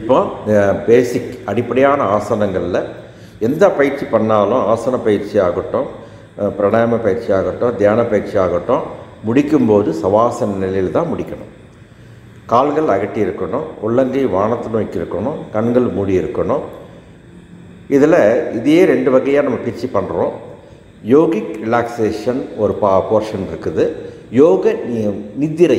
இப்போ பேசிக் அடிப்படையான ஆசனங்களில் எந்த பயிற்சி பண்ணாலும் ஆசன பயிற்சி ஆகட்டும் அஹ், பிராணாயாம பயிற்சி ஆகட்டும் தியான பயிற்சி ஆகட்டும் முடிக்கும்போது சவாசன நிலையில் தான் முடிக்கணும் கால்கள் அகட்டி இருக்கணும் உள்ளங்கை வானத்தை நோக்கி இருக்கணும் கண்கள் மூடி இருக்கணும் இதில் இதையே ரெண்டு வகையாக நம்ம பிரித்து பண்ணுறோம் யோகிக் ரிலாக்ஸேஷன் ஒரு பா போர்ஷன் இருக்குது யோக நி- நித்திரை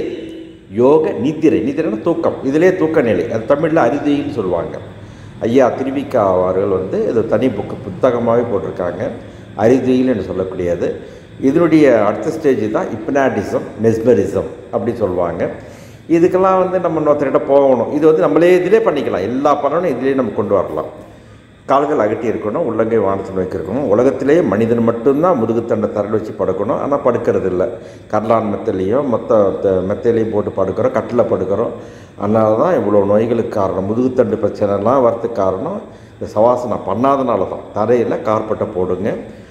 யோக நித்திரை நித்திரைன்னா தூக்கம் இதிலே தூக்க நிலை அது தமிழில் அரிதின்னு சொல்லுவாங்க ஐயா திருவிக்கா அவர்கள் வந்து இது தனி புக்கு புத்தகமாகவே போட்டிருக்காங்க அரிதியில் என்று சொல்லக்கூடியது இதனுடைய அடுத்த ஸ்டேஜ் தான் இப்னாட்டிசம் மெஸ்மரிசம் அப்படி சொல்லுவாங்க இதுக்கெல்லாம் வந்து நம்ம இன்னொருத்தர்கிட்ட போகணும் இது வந்து நம்மளே இதிலே பண்ணிக்கலாம் எல்லா பலனும் இதிலே நம்ம கொண்டு வரலாம் கால்கள் அகட்டி இருக்கணும் உள்ளங்கை வானத்தில் வைக்க இருக்கணும் உலகத்திலேயே மனிதன் மட்டும்தான் முதுகுத்தண்டை தரல் வச்சு படுக்கணும் ஆனால் படுக்கிறது இல்லை கர்லான் மெத்தையிலையும் மொத்த த- மெத்தையிலையும் போட்டு படுக்கிறோம் கட்டில் படுக்கிறோம் அதனால தான் இவ்வளோ நோய்களுக்கு காரணம் முதுகுத்தண்டு பிரச்சனைலாம் வரதுக்கு காரணம் இந்த சவாசனம் பண்ணாதனால தான் தரையில் கார்பெட்டை போடுங்க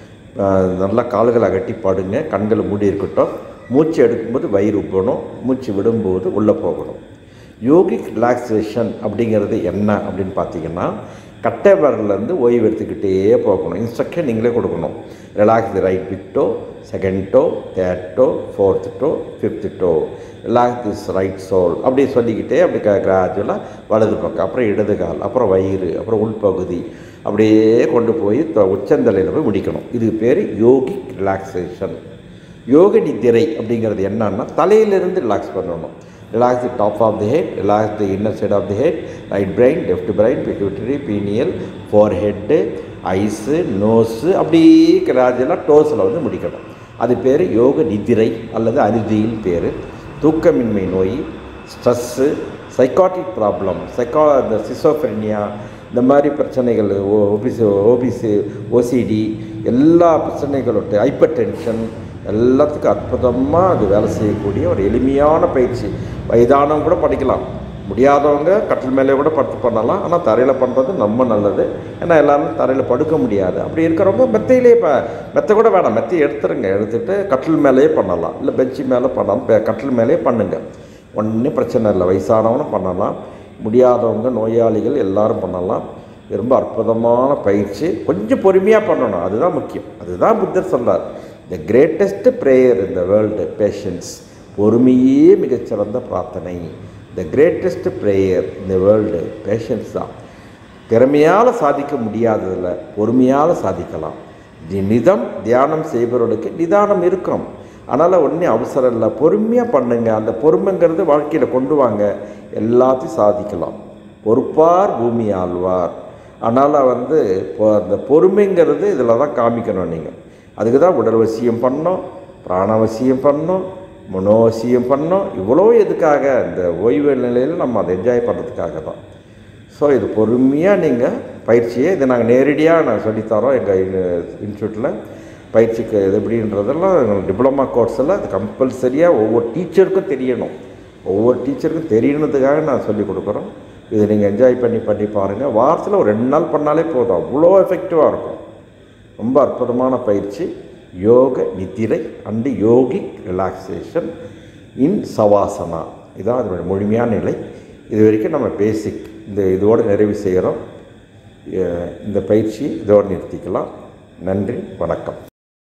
அஹ் நல்லா கால்கள் அகட்டி படுங்க கண்கள் மூடி இருக்கட்டும் மூச்சு எடுக்கும்போது வயிறு உப்பணும் மூச்சு விடும்போது உள்ளே போகணும் யோகிக் ரிலாக்ஸேஷன் அப்படிங்கிறது என்ன அப்படின்னு பார்த்தீங்கன்னா கட்டை விரல்லேருந்து ஓய்வு எடுத்துக்கிட்டே போகணும் இன்ஸ்ட்ரக்ஷன் நீங்களே கொடுக்கணும் relax the right big toe second toe third toe fourth toe fifth toe relax this right sole அப்படி சொல்லிக்கிட்டே அப்படி கிராஜுவலாக வலது பக்கம் அப்புறம் இடது கால் அப்புறம் வயிறு அப்புறம் உள்பகுதி அப்படியே கொண்டு போய் த- உச்சந்தலையில் போய் முடிக்கணும் இதுக்கு பேர் யோகிக் ரிலாக்ஸேஷன் யோக நித்திரை அப்படிங்கிறது என்னன்னா தலையிலிருந்து ரிலாக்ஸ் பண்ணணும் relax the top of the head relax the inner side of the head right brain left brain pituitary pineal forehead eyes nose அப்படியே கிராஜெல்லாம் டோஸில் வந்து முடிக்கணும் அது பேர் யோக நித்திரை அல்லது அருதியில் பேர் தூக்கமின்மை நோய் ஸ்ட்ரெஸ்ஸு சைக்காட்டிக் ப்ராப்ளம் சைக்கா இந்த சிசோஃப்ரெனியா இந்த மாதிரி பிரச்சனைகள் ஓபிசி ஓபிசி ஓசிடி எல்லா பிரச்சனைகளும் ஹைப்பர் டென்ஷன் எல்லாத்துக்கும் அற்புதமாக அது வேலை செய்யக்கூடிய ஒரு எளிமையான பயிற்சி வயதானவங்க கூட படிக்கலாம் முடியாதவங்க கட்டில் மேலே கூட படுத்து பண்ணலாம் ஆனால் தரையில் பண்ணுறது ரொம்ப நல்லது ஏன்னா எல்லாரும் தரையில் படுக்க முடியாது அப்படி இருக்கிறவங்க மெத்தையிலே இப்போ மெத்தை கூட வேணாம் மெத்தையை எடுத்துருங்க எடுத்துட்டு கட்டில் மேலேயே பண்ணலாம் இல்லை பெஞ்சு மேலே பண்ணலாம் பெ- கட்டில் மேலேயே பண்ணுங்கள் ஒன்றும் பிரச்சனை இல்லை வயசானவனும் பண்ணலாம் முடியாதவங்க நோயாளிகள் எல்லாரும் பண்ணலாம் இது ரொம்ப அற்புதமான பயிற்சி கொஞ்சம் பொறுமையாக பண்ணணும் அதுதான் முக்கியம் அதுதான் புத்தர் சொல்றார் the greatest prayer in the world patience பொறுமையே மிகச்சிறந்த பிரார்த்தனை the greatest prayer in the world patience தான் திறமையால் சாதிக்க முடியாததில் பொறுமையால் சாதிக்கலாம் தி- நிதம் தியானம் செய்பவர்களுக்கு நிதானம் இருக்கும் அதனால் ஒன்றும் அவசரம் இல்லை பொறுமையாக பண்ணுங்க அந்த பொறுமைங்கிறது வாழ்க்கையில் கொண்டு வாங்க எல்லாத்தையும் சாதிக்கலாம் பொறுப்பார் பூமி ஆழ்வார் அதனால் வந்து பொ- அந்த பொறுமைங்கிறது இதில் தான் காமிக்கணும் நீங்கள் அதுக்கு தான் உடல்வசியம் பண்ணோம் பிராணவசியம் பண்ணோம் மனோவசியம் பண்ணோம் இவ்வளோ எதுக்காக இந்த ஓய்வு நிலையில் நம்ம அதை என்ஜாய் பண்ணுறதுக்காக தான் ஸோ இது பொறுமையாக நீங்கள் பயிற்சியை இதை நாங்கள் நேரடியாக நாங்கள் சொல்லித்தரோம் எங்கள் இன்ஸ்டியூட்டில் பயிற்சிக்கு இது எப்படின்றதெல்லாம் டிப்ளமா கோர்ஸில் அது கம்பல்சரியாக ஒவ்வொரு டீச்சருக்கும் தெரியணும் ஒவ்வொரு டீச்சருக்கும் தெரியணுன்றதுக்காக நான் சொல்லி கொடுக்குறோம் இதை நீங்கள் என்ஜாய் பண்ணி பண்ணி பாருங்கள் வாரத்தில் ஒரு ரெண்டு நாள் பண்ணாலே போதும் அவ்வளோ எஃபெக்டிவாக இருக்கும் ரொம்ப அற்புதமான பயிற்சி யோக நித்திரை and yogic relaxation in Shavasana இதான் அதனுடைய முழுமையான நிலை இது வரைக்கும் நம்ம பேசிக் இந்த இதோடு நிறைவு செய்கிறோம் அஹ் இந்த பயிற்சி இதோடு நிறுத்திக்கலாம் நன்றி வணக்கம்